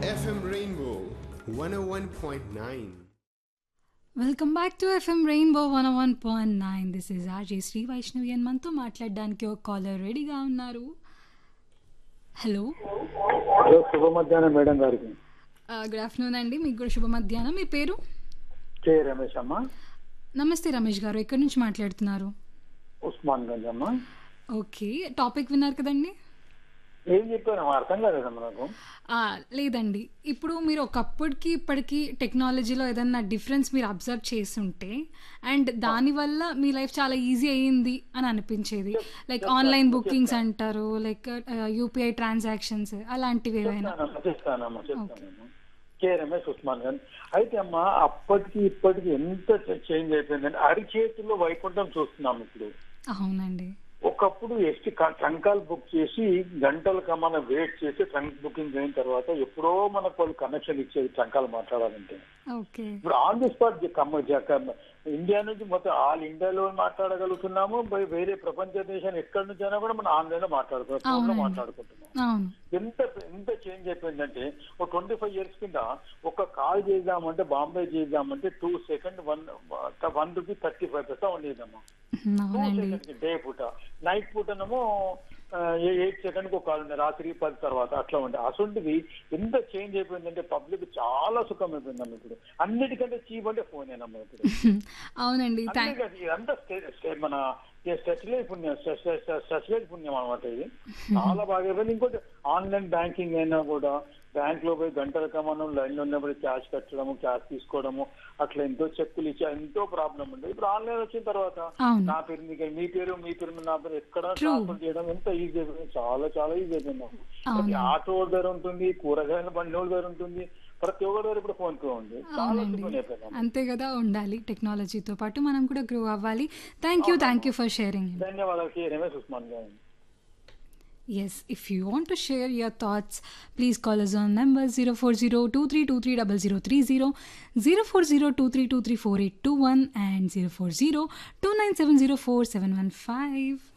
FM Rainbow 101.9. Welcome back to FM Rainbow one one point nine this is RJ Shri Vaishnavi అని మనతో మాట్లాడడానికి ఒక caller రెడీగా ఉన్నారు హలో హలో శుభ మధ్యాహ్నం మేడం గారికి గుడ్ ఆఫ్టర్నూన్ అండి మీకు కూడా శుభ మధ్యాహ్నం మీ పేరు కే రమేష్ అమ్మ నమస్తే రమేష్ గారు ఎక్కడి నుంచి మాట్లాడుతున్నారు ఉస్మాన్ గంజ్ అమ్మ ఓకే టాపిక్ విన్నారు కదండి ఏం చెప్పాను అర్థం కాలేదమ్మా నాకు ఆ, లేదండి ఇప్పుడు మీరు ఒకప్పటికి ఇప్పటికి టెక్నాలజీలో ఏదన్నా డిఫరెన్స్ మీరు అబ్జర్వ్ చేస్తుంటే అండ్ దానివల్ల మీ లైఫ్ చాలా ఈజీ అయ్యింది అని అనిపించేది లైక్ ఆన్లైన్ బుకింగ్స్ అంటారు లైక్ యూపీఐ ట్రాన్సాక్షన్స్ అలాంటివి ఏవైనా చెప్తానమ్మా చెప్తానమ్మా చెప్తానమ్మా కే రమేష్ ఉస్మాన్ గంజ్ అయితే అమ్మా అప్పటికి ఇప్పటికి ఎంత చేంజ్ అయిపోయిందంటే అరిచేతుల్లో వైకుంఠం చూస్తున్నాం ఇప్పుడు అవునండి ఒకప్పుడు ఎస్టీ ట్రంకాలు బుక్ చేసి గంటలకు మనం వెయిట్ చేసి ట్రంక్ బుకింగ్ అయిన తర్వాత ఎప్పుడో మనకు వాళ్ళు కనెక్షన్ ఇచ్చేది ట్రంకాలు మాట్లాడాలంటే ఓకే ఇప్పుడు ఆన్ ది స్పాట్ కమ్మ ఇండియా నుంచి మొత్తం ఆల్ ఇండియాలో మాట్లాడగలుగుతున్నాము బై- వేరే ప్రపంచ దేశాలు ఎక్కడి నుంచి అయినా కూడా మనం ఆన్లైన్ లో మాట్లాడుతున్నాం ఫోన్ లో అవునండి. మాట్లాడుకుంటున్నాం అవును ఎంత ఎంత చేంజ్ అయిపోయిందంటే ఒక ట్వంటీ ఫైవ్ ఇయర్స్ కింద ఒక కాల్ చేద్దామంటే బాంబే చేద్దామంటే two second one one rupee thirty five paisa ఉండేదమ్మా టూ అవునండి సెకండ్ డే పూట నైట్ పూటనేమో ఎయిట్ సెకండ్ కు కాల్ ఉంది రాత్రి పది తర్వాత అట్లా ఉండే అసలుంటిది ఎంత చేంజ్ అయిపోయిందంటే పబ్లిక్ చాలా సుఖం అయిపోయిందమ్మా ఇప్పుడు అన్నిటికంటే చీప్ అంటే ఫోన్ ఏనమ్మా ఇప్పుడు అవునండి థ్యాంక్ అంతే కదా, ఇదంతా స్టే- స్టే- మన స్టెచ్లైజ్ పుణ్యం స్టెచ్లైజ్ పుణ్యం అనమాట ఇది చాలా బాగా అయిపోయింది ఇంకోటి ఆన్లైన్ బ్యాంకింగ్ అయినా కూడా బ్యాంక్ లో పోయి గంటల మనం లైన్ లో ఉన్నప్పుడు క్యాష్ కట్టడము క్యాష్ తీసుకోవడము అట్లా ఎంతో చెక్కులు ఇచ్చి ఎంతో ప్రాబ్లం ఉంది ఇప్పుడు ఆన్లైన్ వచ్చిన తర్వాత అవును. నా పేరు మీకు మీ పేరు మీ పేరు మీద నా పేరు ఎక్కడ True. ట్రాన్స్ఫర్ చేయడం ఎంత ఈజీ అయిపోయింది చాలా చాలా ఈజీ అయిపోయింది అవును. ప్రతి ఆటో ధర ఉంటుంది కూరగాయల బండి వాళ్ళ ధర ఉంటుంది ప్రతి ఒక్కరి దగ్గర ఇప్పుడు ఫోన్ పే ఉంది చాలా అవునండి సుఖం అయిపోయింది అంతే కదా ఉండాలి టెక్నాలజీతో పాటు మనం కూడా గ్రో అవ్వాలి thank you thank you for sharing ధన్యవాదాలు కే రమేష్ ఉస్మాన్ గారు Yes, if you want to share your thoughts, please call us on number 040-2323-0030, 040-2323-4821 and 040-29704-715.